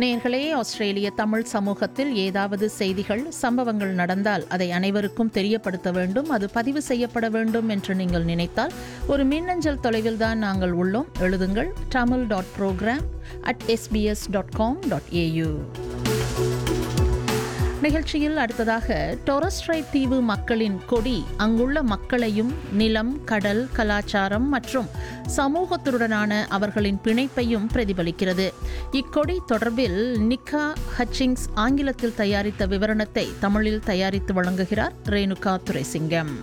நேர்களே ஆஸ்திரேலிய தமிழ் சமூகத்தில் ஏதாவது செய்திகள் சம்பவங்கள் நடந்தால் அதை அனைவருக்கும் தெரியப்படுத்த வேண்டும் அது பதிவு செய்யப்பட வேண்டும் என்று நீங்கள் நினைத்தால் ஒரு மின்னஞ்சல் தொலைவில் தான் நாங்கள் உள்ளோம் எழுதுங்கள் Tamil dot program at SBS dot com dot AU நிகழ்ச்சியில் அடுத்ததாக டொரஸ்ட்ரைட் தீவு மக்களின் கொடி அங்குள்ள மக்களையும் நிலம் கடல் கலாச்சாரம் மற்றும் சமூகத்துடனான அவர்களின் பிணைப்பையும் பிரதிபலிக்கிறது இக்கொடி தொடர்பில் நிக்கா ஹச்சிங்ஸ் ஆங்கிலத்தில் தயாரித்த விவரணத்தை தமிழில் தயாரித்து வழங்குகிறார் ரேணுகா துரைசிங்கம்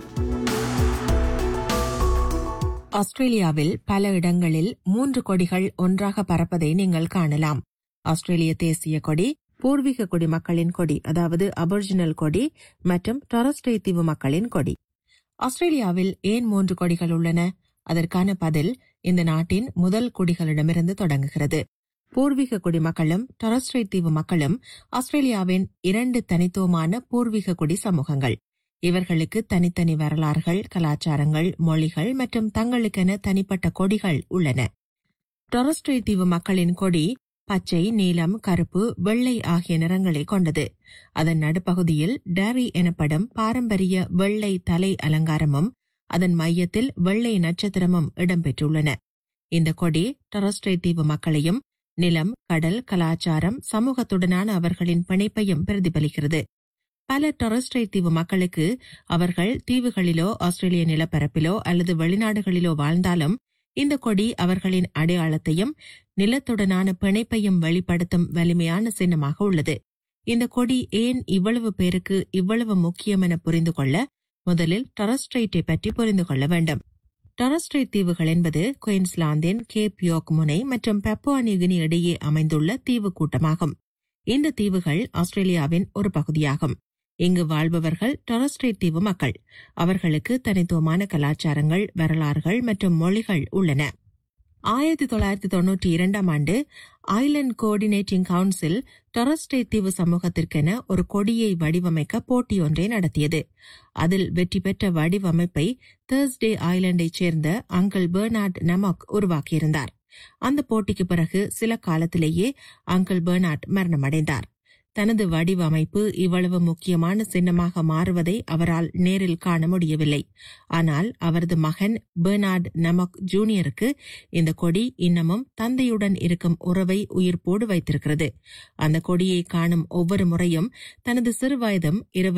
ஆஸ்திரேலியாவில் பல இடங்களில் மூன்று கொடிகள் ஒன்றாக பறப்பதை நீங்கள் காணலாம் ஆஸ்திரேலிய தேசிய கொடி பூர்வீக குடிமக்களின் கொடி அதாவது அபொரிஜினல் கொடி மற்றும் டொரஸ்டே தீவு மக்களின் கொடி ஆஸ்திரேலியாவில் ஏன் மூன்று கொடிகள் உள்ளன அதற்கான பதில் இந்த நாட்டின் முதல் குடிகளிடமிருந்து தொடங்குகிறது பூர்வீக குடிமக்களும் டொரஸ்ட்ரை தீவு மக்களும் ஆஸ்திரேலியாவின் இரண்டு தனித்துவமான பூர்வீக குடி சமூகங்கள் இவர்களுக்கு தனித்தனி வரலாறுகள் கலாச்சாரங்கள் மொழிகள் மற்றும் தங்களுக்கென தனிப்பட்ட கொடிகள் உள்ளன டொரஸ்ட்ரை தீவு மக்களின் கொடி பச்சை நீலம் கருப்பு வெள்ளை ஆகிய நிறங்களை கொண்டது அதன் நடுப்பகுதியில் டேரி எனப்படும் பாரம்பரிய வெள்ளை தலை அலங்காரமும் அதன் மையத்தில் வெள்ளை நட்சத்திரமும் இடம்பெற்றுள்ளன இந்த கொடி டொரஸ்ட்ரை தீவு மக்களையும் நிலம் கடல் கலாச்சாரம் சமூகத்துடனான அவர்களின் பிணைப்பையும் பிரதிபலிக்கிறது பல டொரஸ்ட்ரை தீவு மக்களுக்கு அவர்கள் தீவுகளிலோ ஆஸ்திரேலிய நிலப்பரப்பிலோ அல்லது வெளிநாடுகளிலோ வாழ்ந்தாலும் இந்த கொடி அவர்களின் அடையாளத்தையும் நிலத்துடனான பிணைப்பையும் வெளிப்படுத்தும் வலிமையான சின்னமாக உள்ளது இந்த கொடி ஏன் இவ்வளவு பேருக்கு இவ்வளவு முக்கியம் என புரிந்து கொள்ள முதலில் டொரஸ்ட்ரைட்டை பற்றி புரிந்து கொள்ள வேண்டும் டொரஸ்ட்ரைட் தீவுகள் என்பது குயின்ஸ்லாந்தின் கேப் யோக் முனை மற்றும் பெப்புவா நியூகினி இடையே அமைந்துள்ள தீவு கூட்டமாகும் இந்த தீவுகள் ஆஸ்திரேலியாவின் ஒரு பகுதியாகும் இங்கு வாழ்பவர்கள் டொரஸ்ட்ரேட் தீவு மக்கள் அவர்களுக்கு தனித்துவமான கலாச்சாரங்கள் வரலாறுகள் மற்றும் மொழிகள் உள்ளன ஆயிரத்தி தொள்ளாயிரத்தி தொன்னூற்றி இரண்டாம் ஆண்டு ஐலண்ட் கோஆர்டினேட்டிங் கவுன்சில் டொரஸ்ட்ரேட் தீவு சமூகத்திற்கென ஒரு கொடியை வடிவமைக்க போட்டி ஒன்றை நடத்தியது அதில் வெற்றி பெற்ற வடிவமைப்பை தேர்ஸ்டே ஐலண்டைச் சேர்ந்த அங்கிள் பெர்னார்ட் நமக் உருவாக்கியிருந்தார் அந்த போட்டிக்கு பிறகு சில காலத்திலேயே அங்கிள் பெர்னார்ட் மரணமடைந்தார் தனது வடிவமைப்பு இவ்வளவு முக்கியமான சின்னமாக மாறுவதை அவரால் நேரில் காண முடியவில்லை ஆனால் அவரது மகன் பெர்னார்ட் நமக் ஜூனியருக்கு இந்த கொடி இன்னமும் தந்தையுடன் இருக்கும் உறவை உயிர்ப்போடு வைத்திருக்கிறது அந்த கொடியை காணும் ஒவ்வொரு முறையும் தனது சிறு வயதும் இரவு